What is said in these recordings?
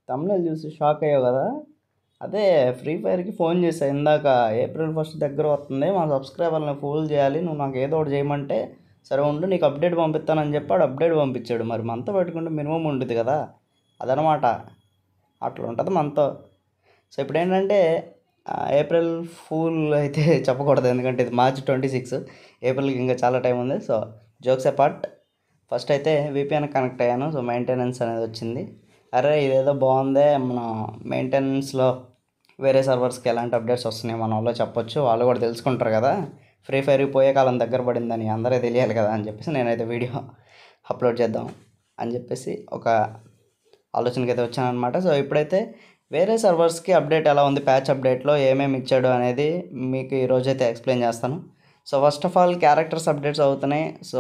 తమిళ చూసి షాక్ అయ్యావు కదా అదే ఫ్రీ ఫైర్కి ఫోన్ చేశా ఇందాక ఏప్రిల్ ఫస్ట్ దగ్గర వస్తుంది మా సబ్స్క్రైబర్ని ఫోన్ చేయాలి నువ్వు నాకు ఏదో ఒకటి చేయమంటే సరే ఉండు నీకు అప్డేట్ పంపిస్తానని చెప్పి వాడు అప్డేట్ పంపించాడు మరి మనతో పెట్టుకుంటే మినిమం ఉంటుంది కదా అదనమాట అట్లా ఉంటుంది మనతో సో ఇప్పుడు ఏంటంటే ఆ, ఏప్రిల్ ఫూల్ అయితే చెప్పకూడదు ఎందుకంటే ఇది మార్చ్ ట్వంటీ సిక్స్ ఏప్రిల్కి ఇంకా చాలా టైం ఉంది సో జోక్స్ అపార్ట్ ఫస్ట్ అయితే విపిఎన్ కనెక్ట్ అయ్యాను సో మెయింటెనెన్స్ అనేది వచ్చింది అరే ఇదేదో బాగుందే మన మెయింటెనెన్స్లో వేరే సర్వర్స్కి ఎలాంటి అప్డేట్స్ వస్తున్నాయి మన వాళ్ళు చెప్పొచ్చు వాళ్ళు కూడా తెలుసుకుంటారు కదా ఫ్రీ ఫైర్ పోయే కాలం దగ్గర పడిందని అందరూ తెలియాలి కదా అని చెప్పేసి నేనైతే వీడియో అప్లోడ్ చేద్దాం అని చెప్పేసి ఒక ఆలోచనకి అయితే వచ్చాను అనమాట సో ఇప్పుడైతే వేరే సర్వర్స్కి అప్డేట్ ఎలా ఉంది ప్యాచ్ అప్డేట్లో ఏమేమి ఇచ్చాడు అనేది మీకు ఈరోజు అయితే ఎక్స్ప్లెయిన్ చేస్తాను so first of all characters updates అవుతున్నాయి so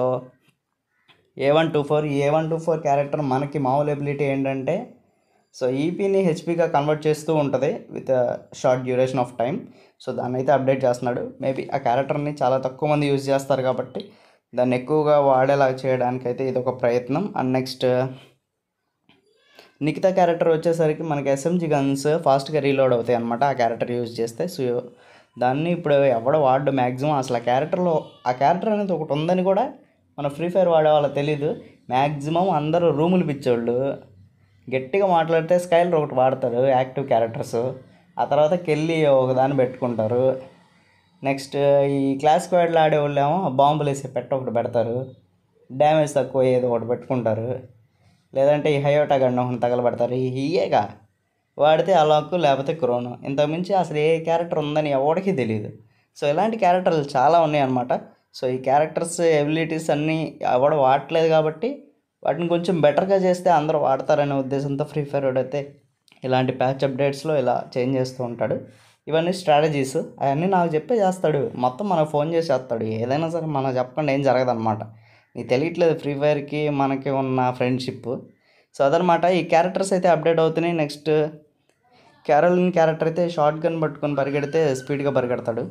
A one two four A one two four character మనకి మామూలు ఎబిలిటీ ఏంటంటే సో ఈపీని హెచ్పీగా కన్వర్ట్ చేస్తూ ఉంటుంది with short duration of time so దాన్ని అయితే అప్డేట్ చేస్తున్నాడు మేబీ ఆ క్యారెక్టర్ని చాలా తక్కువ మంది యూజ్ చేస్తారు కాబట్టి దాన్ని ఎక్కువగా వాడేలా చేయడానికి అయితే ఇది ఒక ప్రయత్నం అండ్ నెక్స్ట్ నిఖితా క్యారెక్టర్ వచ్చేసరికి మనకి ఎస్ఎంజి గన్స్ ఫాస్ట్గా రీలోడ్ అవుతాయి అనమాట ఆ క్యారెక్టర్ యూజ్ చేస్తే సో దాన్ని ఇప్పుడు ఎవడ వాడు మ్యాక్సిమం అసలు ఆ క్యారెక్టర్లో ఆ క్యారెక్టర్ అనేది ఒకటి ఉందని కూడా మన ఫ్రీ ఫైర్ వాడే వాళ్ళకి తెలీదు మ్యాక్సిమం అందరూ రూములు పిచ్చోళ్ళు గట్టిగా మాట్లాడితే స్కైలర్ ఒకటి వాడతారు యాక్టివ్ క్యారెక్టర్స్ ఆ తర్వాత కెళ్ళి ఒకదాన్ని పెట్టుకుంటారు నెక్స్ట్ ఈ క్లాస్ స్క్వాడ్లో ఆడే వాళ్ళేమో బాంబులు వేసే పెట్ట ఒకటి పెడతారు డ్యామేజ్ తక్కువ ఏదో ఒకటి పెట్టుకుంటారు లేదంటే ఈ హయోటా గండ ఒకటి తగలబెడతారు ఈ ఇయేగా వాడితే అలాకు లేకపోతే క్రోను ఇంతకుమించి అసలు ఏ క్యారెక్టర్ ఉందని ఎవరికి తెలియదు సో ఇలాంటి క్యారెక్టర్లు చాలా ఉన్నాయి అన్నమాట సో ఈ క్యారెక్టర్స్ ఎబిలిటీస్ అన్నీ ఎవడు వాడట్లేదు కాబట్టి వాటిని కొంచెం బెటర్గా చేస్తే అందరూ వాడతారనే ఉద్దేశంతో ఫ్రీ ఫైర్ అయితే ఇలాంటి ప్యాచ్ అప్డేట్స్లో ఇలా చేంజ్ చేస్తూ ఉంటాడు ఇవన్నీ స్ట్రాటజీస్ అవన్నీ నాకు చెప్పే చేస్తాడు మొత్తం మనకు ఫోన్ చేసి చేస్తాడు ఏదైనా సరే మనం చెప్పకుండా ఏం జరగదన్నమాట నీకు తెలియట్లేదు ఫ్రీ ఫైర్కి మనకి ఉన్న ఫ్రెండ్షిప్ సో అదనమాట ఈ క్యారెక్టర్స్ అయితే అప్డేట్ అవుతున్నాయి నెక్స్ట్ క్యారలిన్ క్యారెక్టర్ అయితే షార్ట్ గన్ పట్టుకొని పరిగెడితే స్పీడ్గా పరిగెడతాడు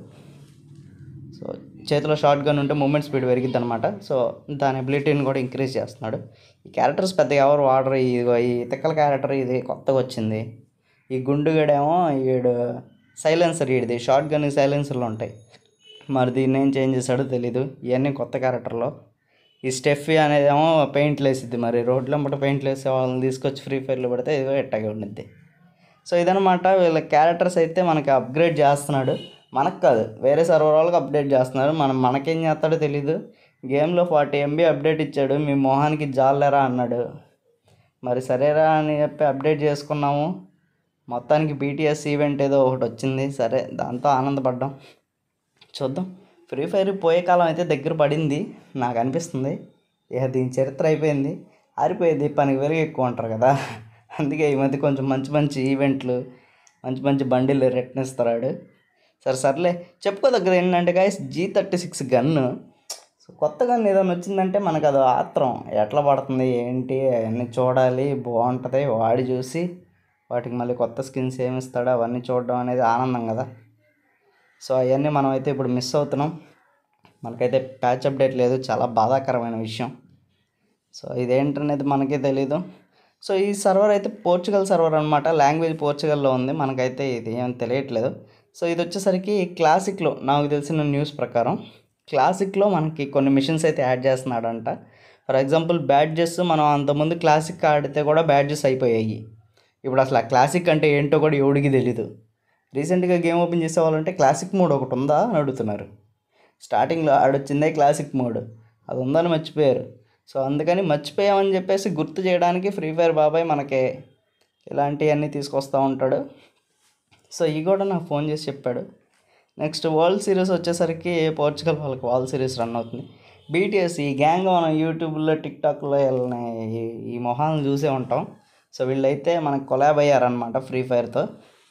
సో చేతిలో షార్ట్ గన్ ఉంటే మూమెంట్ స్పీడ్ పెరిగిద్ది అనమాట సో దాని అబిలిటీని కూడా ఇంక్రీజ్ చేస్తున్నాడు ఈ క్యారెక్టర్స్ పెద్దగా ఎవరు వాడరు ఇదిగో ఈ తిక్కల క్యారెక్టర్ ఇది కొత్తగా వచ్చింది ఈ గుండుగడేమో ఈడు సైలెన్సర్ ఈడిది షార్ట్ గన్ సైలెన్సర్లు ఉంటాయి మరి దీన్ని ఏం చేంజ్ చేశాడో తెలీదు ఇవన్నీ కొత్త క్యారెక్టర్లో ఈ స్టెఫీ అనేదేమో పెయింట్లు వేసిద్ది మరి రోడ్లో అమ్మట పెయింట్లు వేసే వాళ్ళని తీసుకొచ్చి ఫ్రీ ఫైర్లో పెడితే ఇదిగో ఎట్టాగే ఉండిద్ది సో ఇదనమాట వీళ్ళ క్యారెక్టర్స్ అయితే మనకి అప్గ్రేడ్ చేస్తున్నాడు మనకు కాదు వేరే సర్వర్ వాళ్ళకి అప్డేట్ చేస్తున్నాడు మనం మనకేం చేస్తాడో తెలీదు గేమ్లో ఫార్టీ ఎంబీ అప్డేట్ ఇచ్చాడు మీ మొహానికి జాలేరా అన్నాడు మరి సరేరా అని చెప్పి అప్డేట్ చేసుకున్నాము మొత్తానికి బీటీఎస్ ఈవెంట్ ఏదో ఒకటి వచ్చింది సరే దాంతో ఆనందపడ్డాం చూద్దాం ఫ్రీ ఫైర్ పోయే కాలం అయితే దగ్గర పడింది నాకు అనిపిస్తుంది ఇక దీని చరిత్ర అయిపోయింది ఆరిపోయేది పనికి వెలుగు ఎక్కువ అంటారు కదా అందుకే ఈ మధ్య కొంచెం మంచి మంచి ఈవెంట్లు మంచి మంచి బండిలు రిటర్న్ ఇస్తున్నాడు సరే సర్లే చెప్పుకోదగ్గర ఏంటంటే guys G thirty six gun so కొత్త గన్ ఏదైనా వచ్చిందంటే మనకు అది ఆత్రం ఎట్లా పడుతుంది ఏంటి అవన్నీ చూడాలి బాగుంటుంది వాడి చూసి వాటికి మళ్ళీ కొత్త స్కిన్స్ ఏమి ఇస్తాడో అవన్నీ చూడడం అనేది ఆనందం కదా సో అవన్నీ మనం అయితే ఇప్పుడు మిస్ అవుతున్నాం మనకైతే ప్యాచ్ అప్డేట్ లేదు చాలా బాధాకరమైన విషయం సో ఇదేంటనేది మనకే తెలీదు సో ఈ సర్వర్ అయితే పోర్చుగల్ సర్వర్ అనమాట లాంగ్వేజ్ పోర్చుగల్లో ఉంది మనకైతే ఇది ఏం తెలియట్లేదు సో ఇది వచ్చేసరికి క్లాసిక్లో నాకు తెలిసిన న్యూస్ ప్రకారం క్లాసిక్లో మనకి కొన్ని మిషన్స్ అయితే యాడ్ చేస్తున్నాడంట ఫర్ ఎగ్జాంపుల్ బ్యాడ్జెస్ మనం అంతకుముందు క్లాసిక్ ఆడితే కూడా బ్యాడ్జెస్ అయిపోయాయి ఇప్పుడు అసలు ఆ క్లాసిక్ అంటే ఏంటో కూడా ఎవడికి తెలీదు రీసెంట్గా గేమ్ ఓపెన్ చేసేవాళ్ళంటే క్లాసిక్ మోడ్ ఒకటి ఉందా అని అడుగుతున్నారు స్టార్టింగ్లో ఆడొచ్చిందే క్లాసిక్ మోడ్ అది ఉందని మర్చిపోయారు సో అందుకని మర్చిపోయామని చెప్పేసి గుర్తు చేయడానికి ఫ్రీ ఫైర్ బాబాయ్ మనకి ఇలాంటివన్నీ తీసుకొస్తూ ఉంటాడు సో ఈ కూడా నాకు ఫోన్ చేసి చెప్పాడు నెక్స్ట్ వరల్డ్ సిరీస్ వచ్చేసరికి పోర్చుగల్ వాళ్ళకి వరల్డ్ సిరీస్ రన్ అవుతుంది బీటీఎస్ ఈ గ్యాంగ్ మనం యూట్యూబ్లో టిక్టాక్లో వీళ్ళని ఈ- ఈ మొహాలను చూసే ఉంటాం సో వీళ్ళైతే మనకు కొలాబ్ అయ్యారనమాట ఫ్రీ ఫైర్తో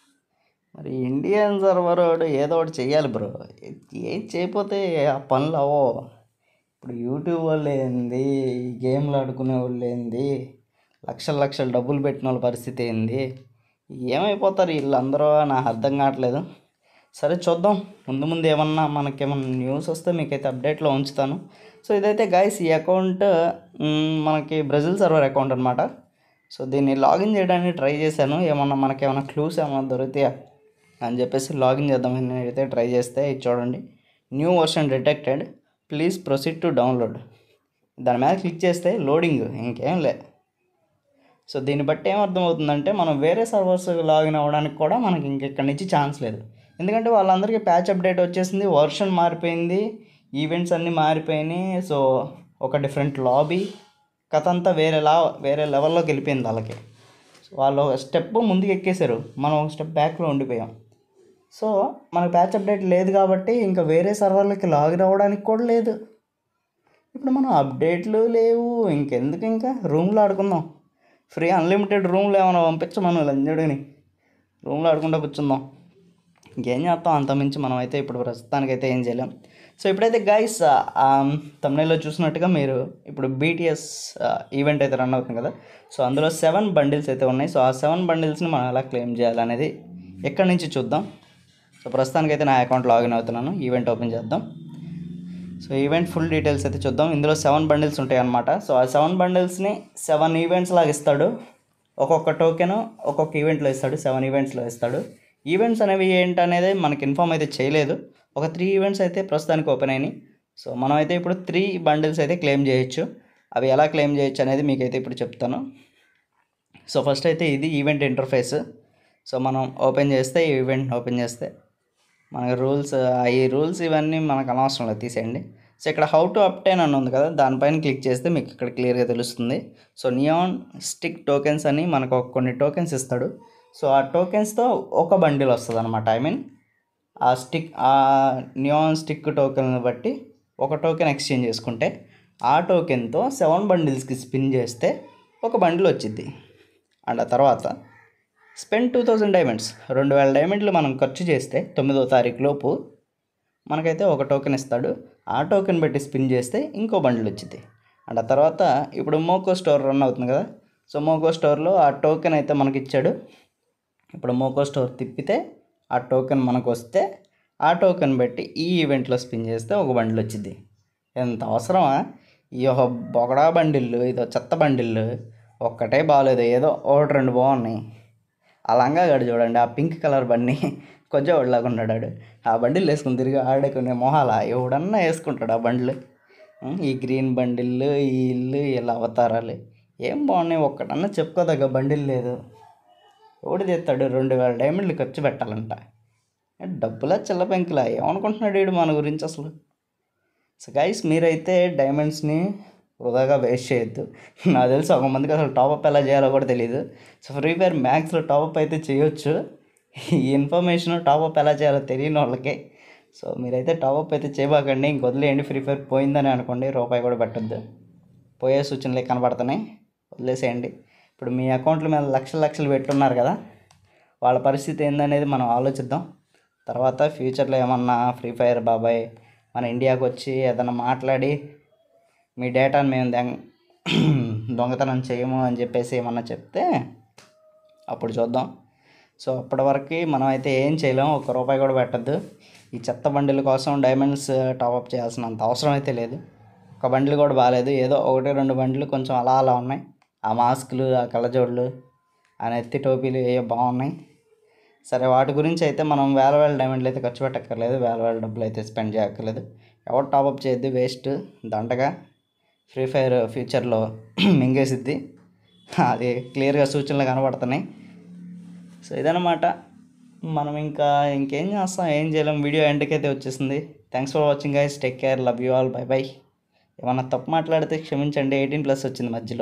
మరి ఇండియన్ సర్వర్ వాడు ఏదో ఒకటి చెయ్యాలి బ్రో ఏం చేయకపోతే ఆ పనులు అవో ఇప్పుడు యూట్యూబ్ వాళ్ళు ఏంది ఈ గేమ్లు ఆడుకునే వాళ్ళు ఏంది లక్షల లక్షల డబ్బులు పెట్టిన వాళ్ళ పరిస్థితి ఏంది ఏమైపోతారు వీళ్ళందరూ నాకు అర్థం కావట్లేదు సరే చూద్దాం ముందు ముందు ఏమన్నా మనకేమన్నా న్యూస్ వస్తే మీకైతే అప్డేట్లో ఉంచుతాను సో ఇదైతే గాయస్ ఈ అకౌంట్ మ్, మనకి బ్రెజిల్ సర్వర్ అకౌంట్ అనమాట సో దీన్ని లాగిన్ చేయడానికి ట్రై చేశాను ఏమన్నా మనకి ఏమైనా క్లూస్ ఏమైనా దొరుకుతాయా అని చెప్పేసి లాగిన్ చేద్దామని అయితే ట్రై చేస్తే ఇది చూడండి new version detected please proceed to download దాని మీద క్లిక్ చేస్తే లోడింగ్ ఇంకేం లే సో దీన్ని బట్టి ఏమర్థమవుతుందంటే మనం వేరే సర్వర్స్ లాగిన్ అవ్వడానికి కూడా మనకి ఇంకెక్కడి నుంచి ఛాన్స్ లేదు ఎందుకంటే వాళ్ళందరికీ ప్యాచ్ అప్డేట్ వచ్చేసింది వర్షన్ మారిపోయింది ఈవెంట్స్ అన్నీ మారిపోయినాయి సో ఒక డిఫరెంట్ లాబీ కథ అంతా వేరే లా వేరే లెవెల్లోకి వెళ్ళిపోయింది వాళ్ళకి సో వాళ్ళు ఒక స్టెప్ ముందుకు ఎక్కేశారు మనం ఒక స్టెప్ బ్యాక్లో ఉండిపోయాం సో మనకు ప్యాచ్ అప్డేట్ లేదు కాబట్టి ఇంకా వేరే సర్వర్లకి లాగిన్ అవ్వడానికి కూడా లేదు ఇప్పుడు మనం అప్డేట్లు లేవు ఇంకెందుకు ఇంకా రూమ్లో ఆడుకుందాం ఫ్రీ అన్లిమిటెడ్ రూమ్లో ఏమైనా పంపించమను లంజుడిని రూమ్లో ఆడుకుంటూ కూర్చుందాం ఇంకేం చేస్తాం అంత మించి మనం అయితే ఇప్పుడు ప్రస్తుతానికైతే ఏం చేయలేం సో ఇప్పుడైతే గైస్ తమిళలో చూసినట్టుగా మీరు ఇప్పుడు బీటీఎస్ ఈవెంట్ అయితే రన్ అవుతుంది కదా సో అందులో సెవెన్ బండిల్స్ అయితే ఉన్నాయి సో ఆ సెవెన్ బండిల్స్ని మనం ఎలా క్లెయిమ్ చేయాలనేది ఎక్కడి నుంచి చూద్దాం సో ప్రస్తుతానికైతే నా అకౌంట్ లాగిన్ అవుతున్నాను ఈవెంట్ ఓపెన్ చేద్దాం సో ఈవెంట్ ఫుల్ డీటెయిల్స్ అయితే చూద్దాం ఇందులో సెవెన్ బండిల్స్ ఉంటాయి అన్నమాట సో ఆ సెవెన్ బండిల్స్ని సెవెన్ ఈవెంట్స్ లాగా ఇస్తాడు ఒక్కొక్క టోకెన్ ఒక్కొక్క ఈవెంట్లో ఇస్తాడు సెవెన్ ఈవెంట్స్లో ఇస్తాడు ఈవెంట్స్ అనేవి ఏంటనేది మనకి ఇన్ఫామ్ అయితే చేయలేదు ఒక త్రీ ఈవెంట్స్ అయితే ప్రస్తుతానికి ఓపెన్ అయినాయి సో మనం అయితే ఇప్పుడు త్రీ బండిల్స్ అయితే క్లెయిమ్ చేయొచ్చు అవి ఎలా క్లెయిమ్ చేయొచ్చు అనేది మీకైతే ఇప్పుడు చెప్తాను సో ఫస్ట్ అయితే ఇది ఈవెంట్ ఇంటర్ఫేస్ సో మనం ఓపెన్ చేస్తే ఈ ఈవెంట్ ఓపెన్ చేస్తే మనకి రూల్స్ ఈ రూల్స్ ఇవన్నీ మనకు అనవసరం లేదు తీసేయండి సో ఇక్కడ హౌ టు అప్టైన్ అని ఉంది కదా దానిపైన క్లిక్ చేస్తే మీకు ఇక్కడ క్లియర్గా తెలుస్తుంది సో నియాన్ స్టిక్ టోకెన్స్ అని మనకు ఒక కొన్ని టోకెన్స్ ఇస్తాడు సో ఆ టోకెన్స్తో ఒక బండిల్ వస్తుంది అనమాట I mean uh stick uh neon stick token బట్టి ఒక టోకెన్ ఎక్స్చేంజ్ చేసుకుంటే ఆ టోకెన్తో సెవెన్ బండిల్స్కి స్పిన్ చేస్తే ఒక బండిల్ వచ్చింది అండ్ ఆ తర్వాత స్పెండ్ టూ థౌజండ్ డైమండ్స్ రెండు వేల డైమండ్లు మనం ఖర్చు చేస్తే తొమ్మిదో తారీఖు లోపు మనకైతే ఒక టోకెన్ ఇస్తాడు ఆ టోకెన్ బట్టి స్పిన్ చేస్తే ఇంకో బండిల్ వచ్చింది అండ్ ఆ తర్వాత ఇప్పుడు మోకో స్టోర్ రన్ అవుతుంది కదా సో మోకో స్టోర్లో ఆ టోకెన్ అయితే మనకి ఇచ్చాడు ఇప్పుడు మోకో స్టోర్ తిప్పితే ఆ టోకెన్ మనకు వస్తే ఆ టోకెన్ బట్టి ఈ ఈవెంట్లో స్పిన్ చేస్తే ఒక బండిల్ వచ్చింది ఎంత అవసరమా ఈ ఒక బొగడా బండిల్లు ఇదో చెత్త బండిల్లు ఒక్కటే బాగాలేదు ఏదో ఒకటి రెండు బాగున్నాయి ఆ లంగా గడు చూడండి ఆ పింక్ కలర్ బండి కొంచెం ఒళ్ళగా ఉన్నాడు ఆడు. ఆ బండిలు వేసుకుని తిరిగి ఆడుకునే మొహాల ఎవడన్నా వేసుకుంటాడు ఆ బండ్లు ఉం, ఈ గ్రీన్ బండిల్లు ఈ ఇల్లు ఇలా అవతారాలు ఏం బాగున్నాయి ఒక్కటన్నా చెప్పుకోదగ్గ బండిల్ లేదు ఎవడు తెస్తాడు రెండు వేల డైమండ్లు ఖర్చు పెట్టాలంట ఏ డబ్బులా చిల్ల పెంకులా ఏమనుకుంటున్నాడు వీడు మన గురించి అసలు సో గైస్ మీరైతే డైమండ్స్ని వృధాగా వేస్ట్ చేయొద్దు నాకు తెలిసి ఒక మందికి అసలు టాపప్ ఎలా చేయాలో కూడా తెలియదు సో ఫ్రీ ఫైర్ మ్యాక్స్లో టాపప్ అయితే చేయొచ్చు ఈ ఇన్ఫర్మేషన్ టాపప్ ఎలా చేయాలో తెలియని వాళ్ళకి సో మీరైతే టాపప్ అయితే చేయబాకండి ఇంక వదిలేయండి ఫ్రీ ఫైర్ పోయిందని అనుకోండి రూపాయి కూడా పెట్టద్దు పోయే సూచనలే కనబడుతున్నాయి వదిలేసేయండి ఇప్పుడు మీ అకౌంట్ల మీద లక్షలు లక్షలు పెట్టున్నారు కదా వాళ్ళ పరిస్థితి ఏందనేది మనం ఆలోచిద్దాం తర్వాత ఫ్యూచర్లో ఏమన్నా ఫ్రీ ఫైర్ బాబాయ్ మన ఇండియాకి వచ్చి ఏదైనా మాట్లాడి మీ డేటాను మేము దెం- దొంగతనం చేయము అని చెప్పేసి ఏమన్నా చెప్తే అప్పుడు చూద్దాం సో అప్పటి వరకు మనం అయితే ఏం చేయలేము ఒక్క రూపాయి కూడా పెట్టద్దు ఈ చెత్త బండిల కోసం డైమండ్స్ టాపప్ చేయాల్సినంత అవసరం అయితే లేదు ఒక బండిలు కూడా బాగాలేదు ఏదో ఒకటి రెండు బండ్లు కొంచెం అలా అలా ఉన్నాయి ఆ మాస్కులు ఆ కళ్ళజోళ్ళు ఆ నెత్తి టోపీలు ఏ బాగున్నాయి సరే వాటి గురించి అయితే మనం వేల వేల డైమండ్లు అయితే ఖర్చు పెట్టక్కర్లేదు వేల వేల డబ్బులు అయితే స్పెండ్ చేయక్కర్లేదు ఎవరు టాపప్ చేయొద్దు వేస్ట్ దండగా ఫ్రీ ఫైర్ ఫ్యూచర్లో మింగేసిద్ది అది క్లియర్గా సూచనలు కనబడుతున్నాయి సో ఇదన్నమాట మనం ఇంకా ఇంకేం చేస్తాం ఏం చేయలేం వీడియో ఎండ్కి అయితే వచ్చేసింది thanks for watching guys take care love you all bye bye ఏమన్నా తప్పు మాట్లాడితే క్షమించండి ఎయిటీన్ ప్లస్ వచ్చింది మధ్యలో